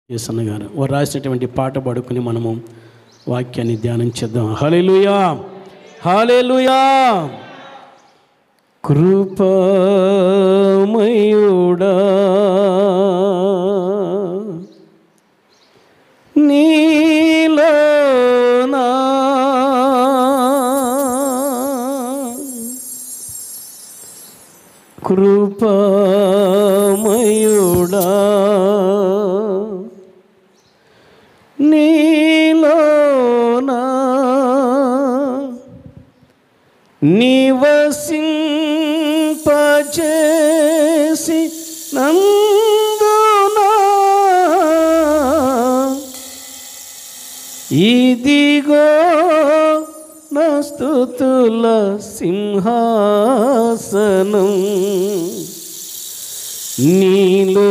యేసన్న గారు వారు రాసినటువంటి పాట పడుకుని మనము వాక్యాన్ని ధ్యానం చేద్దాం హల్లెలూయా హల్లెలూయా కృపమయుడా నీలోనా కృపమయుడా నీలోనా నివసింపచేసి నందునా ఇదిగో నా స్తుతుల సింహాసనం నీలో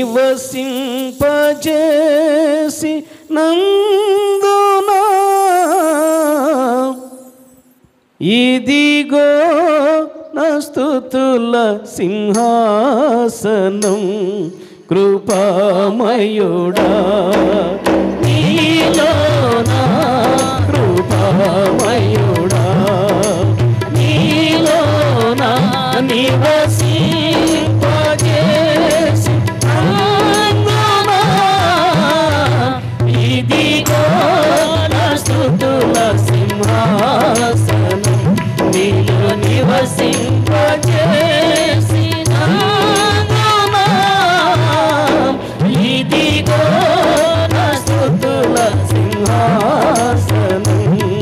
నివసింపజేసి నందునా ఇదిగో నా స్తుతుల సింహాసనం కృపామయుడా నీలో నా కృపామయుడా నీలో నా నివసింపజేసి నందునా ఇదిగో నా స్తుతుల సింహాసనం నీలో నివసింపజేసి నందునా ఇదిగో నా స్తుతుల సింహాసనం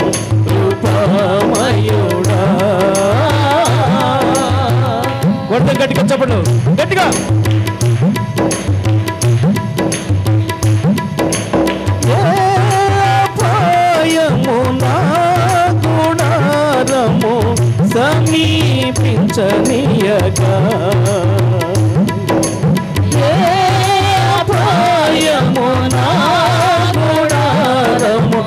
కృపామయుడా కొడతాం గట్టిగా చెప్పండి గట్టిగా పాయము నా గుణారము సమీపించనీయగా ఏ అపాయము నా గుణారము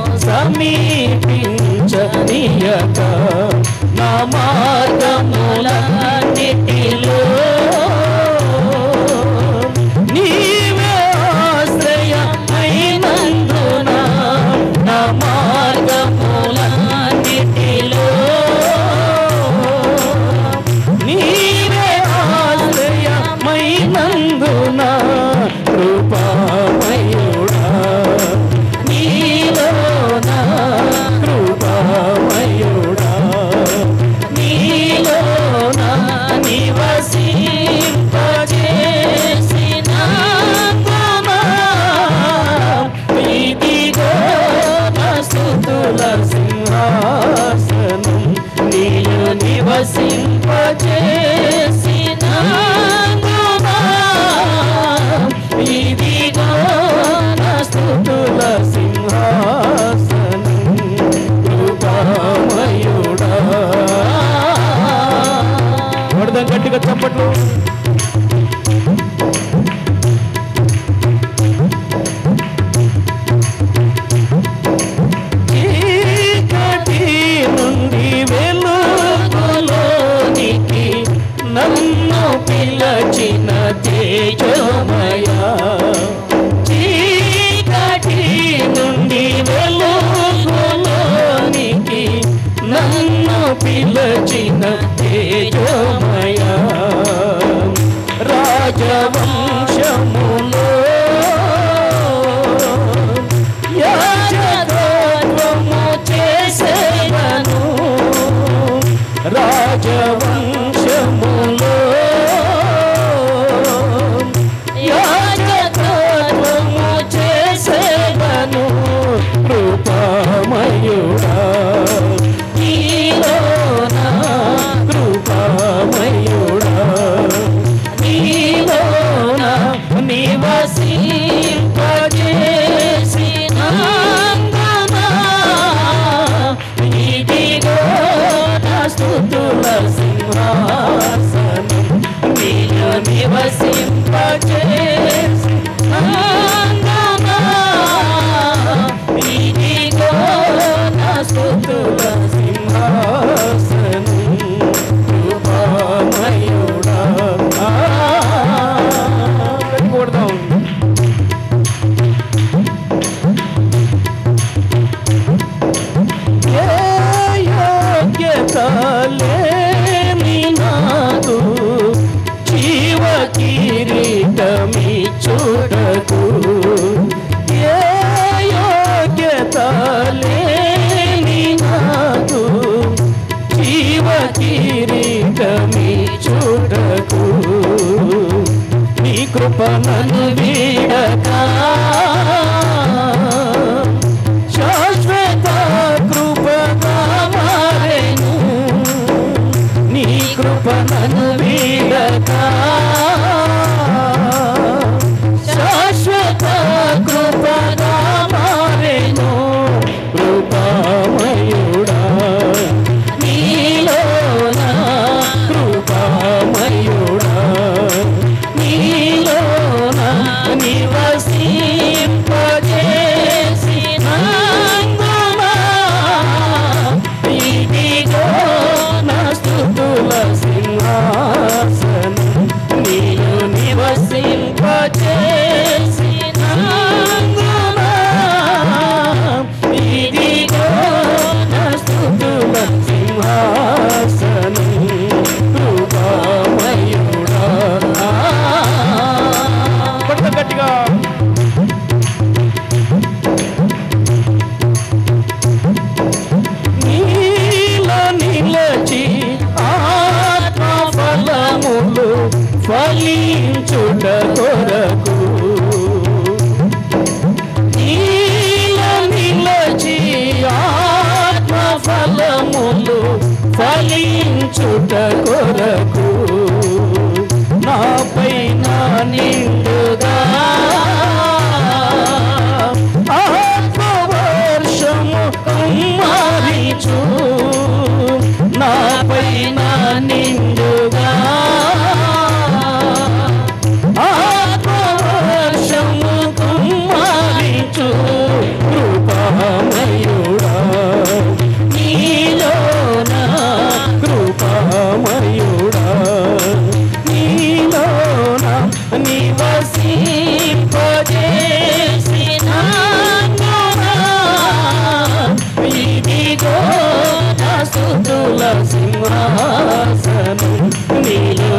సమీపించనీయగా నా మార్గములన్నిటిలో నీవే ఆశ్రయమైనందున నా మార్గములన్నిటిలో నీవే ఆశ్రయమైనందున కృపామయుడా నీలో నా కృపామయుడా నీలో నా నివసింపజేసినందున ఇదిగో నా స్తుతుల సింహాసనం నీలో నివసింపజేసినందున ఇదిగో నా స్తుతుల సింహాసనం కృపామయుడా వడదాం గట్టిగా చప్పట్లు చీకటి నుండి వెలుగులోనికి నన్ను పిలచిన తేజోమయ చీకటి నుండి వెలుగులోనికి నన్ను పిలచిన తేజోమయ రాజవంశములో యాజకత్వము చేసేదను రాజవంశములో యాజకత్వము చేసేదను కృపామయుడా నీలో నా కృపామయుడా నీలో మోక్షమి చూడకు నీ కృపణను వీడక శాశ్వత కృపగా మారెను నీ కృపణను వీడక శాశ్వత కృపగా మారెను కృపామయుడా నీలోన కృపామయుడా నీలోన నివసింపజేసినందునా ఇదిగో నా స్తుతుల సింహాసనం నీవు నివసింపజేసినందునా ఇదిగో నా స్తుతుల సింహాసనం కృపామయుడా కొడతా గట్టిగా నీల నిలచి ఆత్మ ఫలములు ఫలించుట కొరకు నీల నిలచి ఆత్మ ఫలములు ఫలించుట కొరకు నాపై నా నిండుగా ఆత్మవర్షము కుమ్మరించు నాపై నా నిండుగా ఆత్మవర్షము కుమ్మరించు కృపామయుడా నీలోన కృపామయుడా నీలోన నివసింపజేసినందునా ఇదిగో నా స్తుతుల సింహాసనం నీలో